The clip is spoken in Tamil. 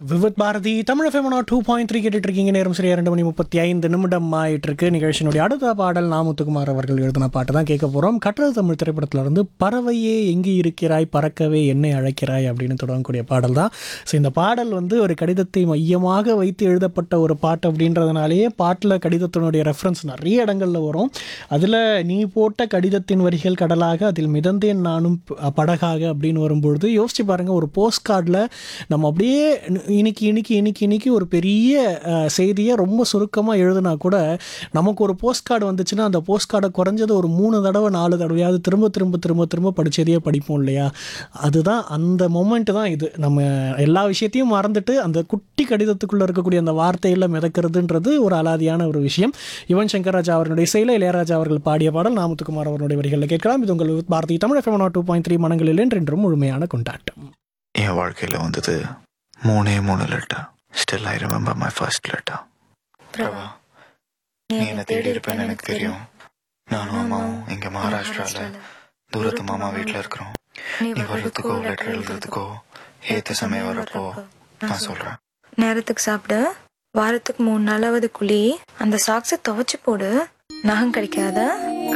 விவத் Bharati Tamil FM two point three கேட்டுட்டு இருக்கீங்க நேரம் சரியா ரெண்டு மணி முப்பத்தி ஐந்து நிமிடம் ஆயிட்டு இருக்கு நிகழ்ச்சியினுடைய அடுத்த பாடல் நாமுத்துக்குமார் அவர்கள் எழுதின பாட்டு தான் கேட்க போறோம் கட்டளை தமிழ் திரைப்படத்துல இருந்து பறவையே எங்கு இருக்கிறாய் பறக்கவே என்னை அழைக்கிறாய் அப்படின்னு தொடங்கக்கூடிய பாடல் தான் ஸோ இந்த பாடல் வந்து ஒரு கடிதத்தை மையமாக வைத்து எழுதப்பட்ட ஒரு பாட்டு அப்படின்றதுனாலேயே பாட்டில் கடிதத்தினுடைய ரெஃபரன்ஸ் நிறைய இடங்கள்ல வரும் அதில் நீ போட்ட கடிதத்தின் வரிகள் கடலாக அதில் மிதந்தேன் நானும் ப- படகாக அப்படின்னு வரும்பொழுது யோசிச்சு பாருங்க ஒரு போஸ்ட் கார்டில் நம்ம அப்படியே இன்னைக்கு இன்னைக்கு இன்னைக்கு இன்னைக்கு ஒரு பெரிய அஹ், செய்தியை ரொம்ப சுருக்கமாக எழுதுனா கூட நமக்கு ஒரு போஸ்ட் கார்டு வந்துச்சுன்னா அந்த போஸ்ட் கார்டை குறைஞ்சது ஒரு மூணு தடவை நாலு தடவையாவது திரும்ப திரும்ப திரும்ப திரும்ப படிச்சதையே படிப்போம் இல்லையா அதுதான் அந்த மொமெண்ட் தான் இது நம்ம எல்லா விஷயத்தையும் மறந்துட்டு அந்த குட்டி கடிதத்துக்குள்ளே இருக்கக்கூடிய அந்த வார்த்தையில் மிதக்கிறதுன்றது ஒரு அலாதியான ஒரு விஷயம் யுவன் சங்கர் ராஜா அவர்களுடைய இசையில் இளையராஜா அவர்கள் பாடிய பாடல் நாமத்துக்குமார் அவருடைய வரிகளில் கேட்கலாம் இது உங்கள் Bharati Tamil FM two point three மனங்களில் என்றென்றும் முழுமையான கொண்டாட்டம் என் வாழ்க்கையில் வந்தது மூணே மூணு letter still I remember my first letter Prabha நீ என்ன தேடி இருப்பேன்னு எனக்கு தெரியும் நானும் அம்மாவும் இங்க மகாராஷ்டிரால தூரத்து மாமா வீட்டில் இருக்கிறோம் நீ வர்றதுக்கோ லெட்டர் எழுதுறதுக்கோ ஏத்த சமயம் வரப்போ நான் சொல்றேன் நேரத்துக்கு சாப்பிடு வாரத்துக்கு மூணு நாளாவது குழி அந்த சாக்ஸை துவைச்சு போடு நகம் கிடைக்காத